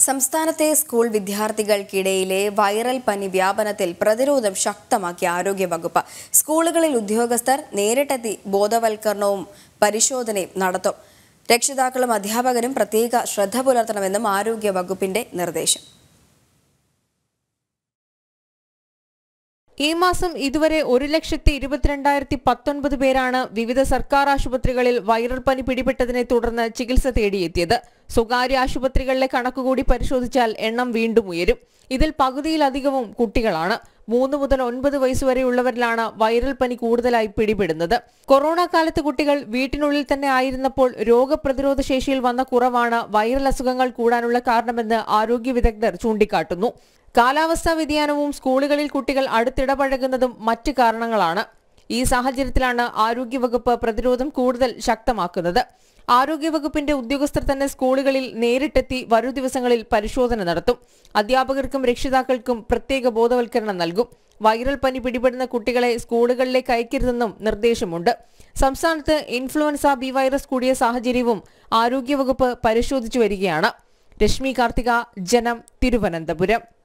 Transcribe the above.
സംസ്ഥാനത്തെ school വിദ്യാർത്ഥികൾക്കിടയിലെ viral പനി വ്യാപനത്തിൽ പ്രതിരോധം ശക്തമാക്കി ആരോഗ്യവകുപ്പ് സ്കൂളുകളിൽ ഉദ്യോഗസ്ഥർ നേരിട്ടെത്തി ബോധവൽക്കരണവും പരിശോധനയും നടത്തും രക്ഷിതാക്കളും അധ്യാപകരും പ്രത്യേക ശ്രദ്ധ പുലർത്തണമെന്നും ആരോഗ്യവകുപ്പിന്റെ നിർദ്ദേശം ഈ മാസം ഇതുവരെ ഒരു ലക്ഷത്തി ഇരുപത്തിരണ്ടായിരത്തി പത്തൊൻപത് പേരാണ് വിവിധ സർക്കാർ ആശുപത്രികളിൽ വൈറൽ പനി പിടിപെട്ടതിനെ തുടർന്ന് ചികിത്സ തേടിയെത്തിയത് സ്വകാര്യ ആശുപത്രികളിലെ കണക്കുകൂടി പരിശോധിച്ചാൽ എണ്ണം വീണ്ടും ഉയരും ഇതിൽ പകുതിയിലധികവും കുട്ടികളാണ് മൂന്ന് മുതൽ ഒൻപത് വയസ്സുവരെയുള്ളവരിലാണ് വൈറൽ പനി കൂടുതലായി പിടിപെടുന്നത് കൊറോണ കാലത്ത് കുട്ടികൾ വീട്ടിനുള്ളിൽ തന്നെ ആയിരുന്നപ്പോൾ രോഗപ്രതിരോധ ശേഷിയിൽ വന്ന കുറവാണ് വൈറൽ അസുഖങ്ങൾ കൂടാനുള്ള കാരണമെന്ന് ആരോഗ്യ വിദഗ്ധർ ചൂണ്ടിക്കാട്ടുന്നു കാലാവസ്ഥാ വ്യതിയാനവും സ്കൂളുകളിൽ കുട്ടികൾ അടുത്തിടപഴകുന്നതും മറ്റ് കാരണങ്ങളാണ് ഈ സാഹചര്യത്തിലാണ് ആരോഗ്യവകുപ്പ് പ്രതിരോധം കൂടുതൽ ശക്തമാക്കുന്നത് ആരോഗ്യവകുപ്പിന്റെ ഉദ്യോഗസ്ഥർ തന്നെ സ്കൂളുകളിൽ നേരിട്ടെത്തി വരും ദിവസങ്ങളിൽ പരിശോധന നടത്തും അധ്യാപകർക്കും രക്ഷിതാക്കൾക്കും പ്രത്യേക ബോധവൽക്കരണം നൽകും വൈറൽ പനി പിടിപെടുന്ന കുട്ടികളെ സ്കൂളുകളിലേക്ക് അയക്കരുതെന്നും നിർദ്ദേശമുണ്ട് സംസ്ഥാനത്ത് ഇൻഫ്ലുവൻസ ബി വൈറസ് കൂടിയ സാഹചര്യവും ആരോഗ്യവകുപ്പ് പരിശോധിച്ചു വരികയാണ് രശ്മി കാർത്തിക ജനം തിരുവനന്തപുരം